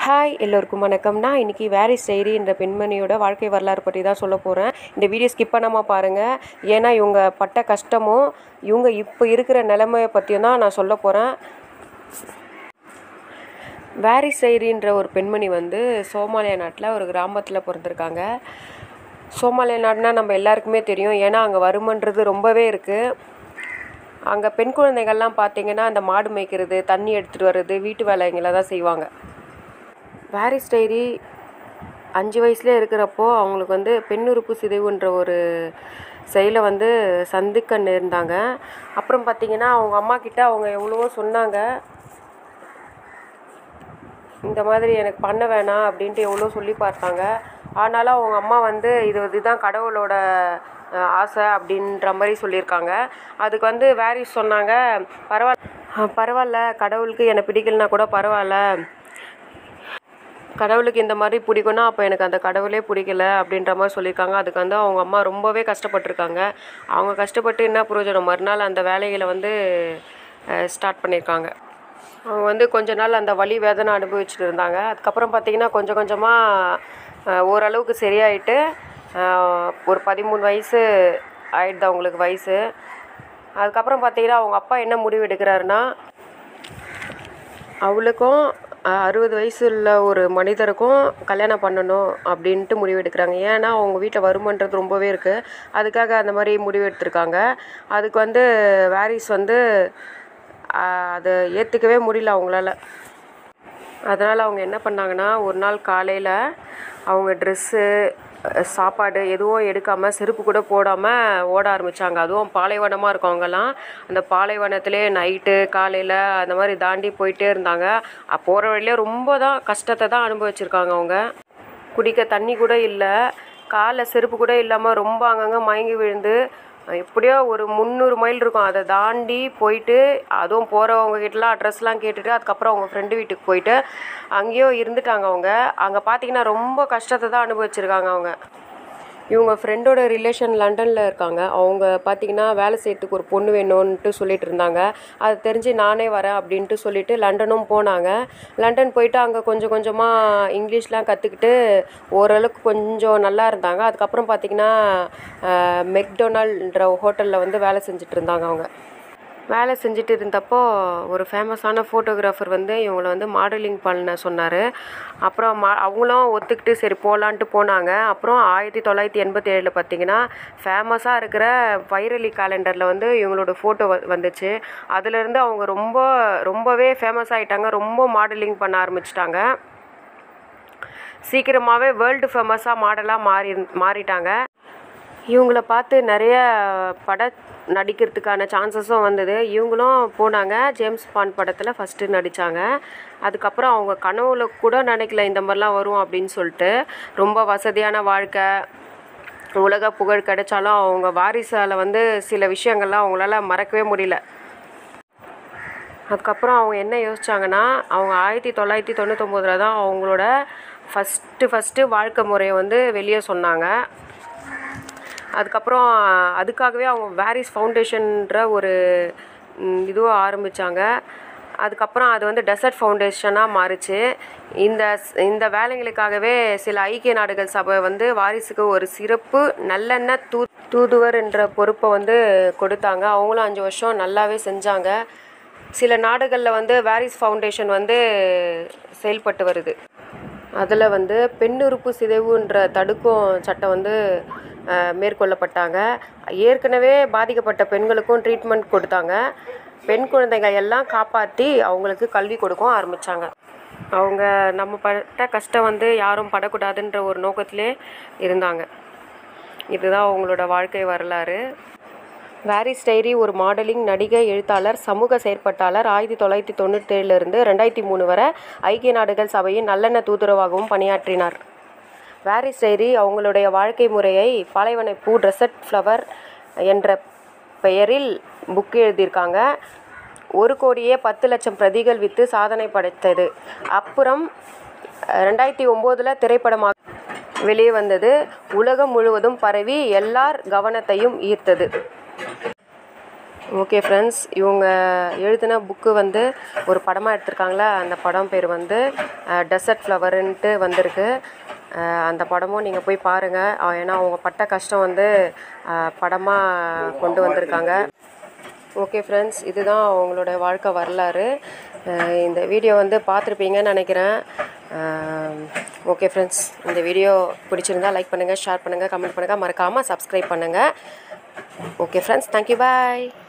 hi எல்லோருக்கும் வணக்கம் நான் இன்றைக்கி வேரிஸ் டைரி என்ற பெண்மணியோட வாழ்க்கை வரலாறு பற்றி தான் சொல்ல போகிறேன் இந்த வீடியோ ஸ்கிப் பண்ணாமல் பாருங்கள் ஏன்னா இவங்க பட்ட கஷ்டமும் இவங்க இப்போ இருக்கிற நிலைமையை பற்றியும் தான் நான் சொல்ல போகிறேன் வேரிஸ் டைரின்ற ஒரு பெண்மணி வந்து சோமாலியா நாட்டில் ஒரு கிராமத்தில் பிறந்திருக்காங்க சோமாலியா நாடுனா நம்ம எல்லாருக்குமே தெரியும் ஏன்னா அங்கே வறுமன்றது ரொம்பவே இருக்குது அங்கே பெண் குழந்தைகள்லாம் பார்த்தீங்கன்னா அந்த மாடு மேய்க்கிறது தண்ணி எடுத்துகிட்டு வர்றது வீட்டு வேலைங்களை தான் செய்வாங்க வேரிஸ் டைரி அஞ்சு வயசுலேயே இருக்கிறப்போ அவங்களுக்கு வந்து பெண்ணுறுப்பு சிதைவுன்ற ஒரு செயலை வந்து சந்திக்க நேர்ந்தாங்க அப்புறம் பார்த்தீங்கன்னா அவங்க அம்மா கிட்ட அவங்க எவ்வளவோ சொன்னாங்க இந்த மாதிரி எனக்கு பண்ண வேணாம் அப்படின்ட்டு எவ்வளோ சொல்லி பார்த்தாங்க ஆனாலும் அவங்க அம்மா வந்து இது இதுதான் கடவுளோட அஹ், ஆசை அப்படின்ற மாதிரி சொல்லியிருக்காங்க அதுக்கு வந்து வேரிஸ் சொன்னாங்க பரவாயில்ல பரவாயில்ல கடவுளுக்கு என்னை பிடிக்கலனா கூட பரவாயில்ல கடவுளுக்கு இந்த மாதிரி பிடிக்கும்னா அப்போ எனக்கு அந்த கடவுளே பிடிக்கல அப்படின்ற மாதிரி சொல்லியிருக்காங்க அதுக்கு வந்து அவங்க அம்மா ரொம்பவே கஷ்டப்பட்டிருக்காங்க அவங்க கஷ்டப்பட்டு என்ன பிரயோஜனம் மறுநாள் அந்த வேலைகளை வந்து ஸ்டார்ட் பண்ணியிருக்காங்க அவங்க வந்து கொஞ்ச நாள் அந்த வலி வேதனை அனுபவிச்சுட்டு இருந்தாங்க அதுக்கப்புறம் பார்த்திங்கன்னா கொஞ்சம் கொஞ்சமாக ஓரளவுக்கு சரியாயிட்டு அஹ், ஒரு பதிமூணு வயசு ஆயிடுது அவங்களுக்கு வயசு அதுக்கப்புறம் பார்த்திங்கன்னா அவங்க அப்பா என்ன முடிவு எடுக்கிறாருன்னா அவளுக்கும் அஹ், அறுபது வயசு உள்ள ஒரு மனிதருக்கும் கல்யாணம் பண்ணணும் அப்படின்ட்டு முடிவு எடுக்கிறாங்க ஏன்னா அவங்க வீட்டில் வருமன்றது ரொம்பவே இருக்குது அதுக்காக அந்த மாதிரி முடிவு எடுத்திருக்காங்க அதுக்கு வந்து வாரிஸ் வந்து அஹ், அதை ஏற்றுக்கவே முடியல அவங்களால அதனால் அவங்க என்ன பண்ணாங்கன்னா ஒரு நாள் காலையில் அவங்க ட்ரெஸ்ஸு சாப்பாடு எதுவும் எடுக்காமல் செருப்பு கூட போடாமல் ஓட ஆரம்பித்தாங்க அதுவும் பாலைவனமாக இருக்கும் அவங்கெல்லாம் அந்த பாலைவனத்திலே நைட்டு காலையில் அந்த மாதிரி தாண்டி போயிட்டே இருந்தாங்க போகிற வழியிலே ரொம்ப தான் கஷ்டத்தை தான் அனுபவிச்சிருக்காங்க அவங்க குடிக்க தண்ணி கூட இல்லை காலில் செருப்பு கூட இல்லாமல் ரொம்ப அங்கங்கே மயங்கி விழுந்து எப்படியோ ஒரு முந்நூறு மைல் இருக்கும் அதை தாண்டி போயிட்டு அதுவும் போகிறவங்க கிட்டலாம் அட்ரஸ்லாம் கேட்டுட்டு அதுக்கப்புறம் அவங்க ஃப்ரெண்டு வீட்டுக்கு போயிட்டு அங்கேயோ இருந்துட்டாங்க அவங்க அங்கே பார்த்தீங்கன்னா ரொம்ப கஷ்டத்தை தான் அனுபவிச்சிருக்காங்க அவங்க இவங்க ஃப்ரெண்டோட ரிலேஷன் லண்டனில் இருக்காங்க அவங்க பார்த்தீங்கன்னா வேலை செய்யறதுக்கு ஒரு பொண்ணு வேணும்ன்ட்டு சொல்லிட்டு இருந்தாங்க அது தெரிஞ்சு நானே வரேன் அப்படின்ட்டு சொல்லிட்டு லண்டனும் போனாங்க லண்டன் போயிட்டு அங்கே கொஞ்சம் கொஞ்சமாக இங்கிலீஷ்லாம் கற்றுக்கிட்டு ஓரளவுக்கு கொஞ்சம் நல்லா இருந்தாங்க அதுக்கப்புறம் பார்த்தீங்கன்னா மெக்டொனால்ட்ன்ற ஹோட்டலில் வந்து வேலை செஞ்சுட்டு இருந்தாங்க அவங்க வேலை செஞ்சுட்டு இருந்தப்போ ஒரு ஃபேமஸான ஃபோட்டோகிராஃபர் வந்து இவங்கள வந்து மாடலிங் பண்ண சொன்னார் அப்புறம் மா அவங்களும் ஒத்துக்கிட்டு சரி போகலான்ட்டு போனாங்க அப்புறம் ஆயிரத்தி தொள்ளாயிரத்தி எண்பத்தி ஏழில் பார்த்தீங்கன்னா ஃபேமஸாக இருக்கிற வைரலி கேலண்டரில் வந்து இவங்களோட ஃபோட்டோ வ வந்துச்சு அதுலேருந்து அவங்க ரொம்ப ரொம்பவே ஃபேமஸ் ஆகிட்டாங்க ரொம்ப மாடலிங் பண்ண ஆரம்பிச்சிட்டாங்க சீக்கிரமாகவே வேர்ல்டு ஃபேமஸாக மாடலாக மாறி மாறிட்டாங்க இவங்கள பார்த்து நிறைய பட நடிக்கிறதுக்கான சான்சஸும் வந்தது இவங்களும் போனாங்க ஜேம்ஸ் பாண்ட் படத்தில் ஃபஸ்ட்டு நடித்தாங்க அதுக்கப்புறம் அவங்க கனவுல கூட நினைக்கல இந்த மாதிரிலாம் வரும் அப்படின்னு சொல்லிட்டு ரொம்ப வசதியான வாழ்க்கை உலக புகழ் கிடைச்சாலும் அவங்க வாரிசால் வந்து சில விஷயங்கள்லாம் அவங்களால மறக்கவே முடியல அதுக்கப்புறம் அவங்க என்ன யோசிச்சாங்கன்னா அவங்க ஆயிரத்தி தொள்ளாயிரத்தி தொண்ணூத்தொம்போதில் தான் அவங்களோட ஃபஸ்ட்டு ஃபஸ்ட்டு வாழ்க்கை முறையை வந்து வெளியே சொன்னாங்க அதுக்கப்புறம் அதுக்காகவே அவங்க வேரிஸ் ஃபவுண்டேஷன்ற ஒரு ம், இதுவை ஆரம்பித்தாங்க அதுக்கப்புறம் அது வந்து டெசர்ட் ஃபவுண்டேஷனாக மாறுச்சு இந்த ஸ்- இந்த வேலைங்களுக்காகவே சில ஐக்கிய நாடுகள் சபை வந்து வாரிசுக்கு ஒரு சிறப்பு நல்லெண்ணெய் தூ தூதுவர் என்ற பொறுப்பை வந்து கொடுத்தாங்க அவங்களும் அஞ்சு வருஷம் நல்லாவே செஞ்சாங்க சில நாடுகளில் வந்து வாரிஸ் ஃபவுண்டேஷன் வந்து செயல்பட்டு வருது அதில் வந்து பெண்ணுறுப்பு சிதைவுன்ற தடுக்கும் சட்டம் வந்து அஹ், மேற்கொள்ளப்பட்டாங்க ஏற்கனவே பாதிக்கப்பட்ட பெண்களுக்கும் ட்ரீட்மெண்ட் கொடுத்தாங்க பெண் குழந்தைகள் எல்லாம் காப்பாற்றி அவங்களுக்கு கல்வி கொடுக்கவும் ஆரம்பித்தாங்க அவங்க நம்ம பட்ட கஷ்டம் வந்து யாரும் படக்கூடாதுன்ற ஒரு நோக்கத்திலே இருந்தாங்க இதுதான் அவங்களோட வாழ்க்கை வரலாறு வாரிஸ் டைரி ஒரு மாடலிங் நடிகை எழுத்தாளர் சமூக செயற்பட்டாளர் ஆயிரத்தி தொள்ளாயிரத்தி தொண்ணூற்றேழுலேருந்து ரெண்டாயிரத்தி மூணு வரை ஐக்கிய நாடுகள் சபையின் நல்லெண்ண தூதுரவாகவும் பணியாற்றினார் வாரிஸ் டைரி அவங்களுடைய வாழ்க்கை முறையை பாலைவன பூ ட்ரெஸட் ஃப்ளவர் என்ற பெயரில் புக் எழுதியிருக்காங்க ஒரு கோடியே பத்து லட்சம் பிரதிகள் விற்று சாதனை படைத்தது அப்புறம் ரெண்டாயிரத்தி ஒம்போதில் திரைப்படமாக வெளியே வந்தது உலகம் முழுவதும் பரவி எல்லார் கவனத்தையும் ஈர்த்தது ஓகே ஃப்ரெண்ட்ஸ் இவங்க எழுதின புக்கு வந்து ஒரு படமாக எடுத்திருக்காங்களா அந்த படம் பேர் வந்து டெசர்ட் ஃப்ளவருன்ட்டு வந்திருக்கு அஹ் அந்த படமும் நீங்கள் போய் பாருங்கள் ஏன்னா அவங்க பட்ட கஷ்டம் வந்து படமாக கொண்டு வந்திருக்காங்க ஓகே ஃப்ரெண்ட்ஸ் இதுதான் அவங்களோட வாழ்க்கை வரலாறு அஹ் இந்த வீடியோ வந்து பார்த்துருப்பீங்கன்னு நினைக்கிறேன் ஓகே ஃப்ரெண்ட்ஸ் இந்த வீடியோ பிடிச்சிருந்தா லைக் பண்ணுங்கள் ஷேர் பண்ணுங்கள் கமெண்ட் பண்ணுங்கள் மறக்காமல் சப்ஸ்கிரைப் பண்ணுங்கள் ஓகே ஃப்ரெண்ட்ஸ் தேங்க்யூ பாய்